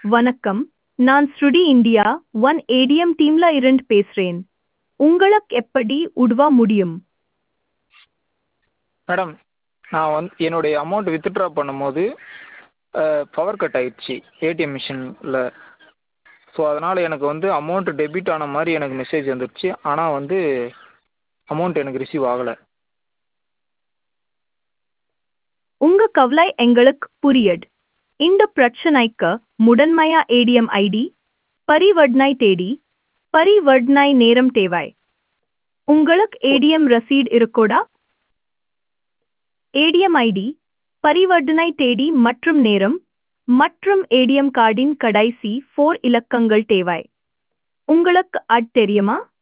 வணக்கம் நான் ஸ்ருடி இந்தியா ஒன் ஏடிஎம் டீம்ல இருந்து பேசுறேன் உங்களுக்கு எப்படி உதவ முடியும் மேடம் நான் வந்து என்னுடைய அமௌண்ட் வித்ட்ரா பண்ணும்போது பவர் கட் ஆயிடுச்சு ஏடிஎம் மிஷினில் ஸோ அதனால் எனக்கு வந்து அமௌண்ட் டெபிட் ஆன மாதிரி எனக்கு மெசேஜ் வந்துடுச்சு ஆனால் வந்து அமௌண்ட் எனக்கு ரிசீவ் ஆகலை உங்க கவலை எங்களுக்கு புரியுது இந்த பிரச்சனைக்கு முதன்மையா ஏடிஎம் ஐடி பரிவர்த்தனை தேதி பரிவர்த்தனை நேரம் தேவை உங்களுக்கு ஏடிஎம் ரசீட் இருக்கோடா ஏடிஎம் ஐடி பரிவர்த்தனை தேதி மற்றும் நேரம் மற்றும் ஏடிஎம் கார்டின் கடைசி ஃபோர் இலக்கங்கள் தேவை உங்களுக்கு அது தெரியுமா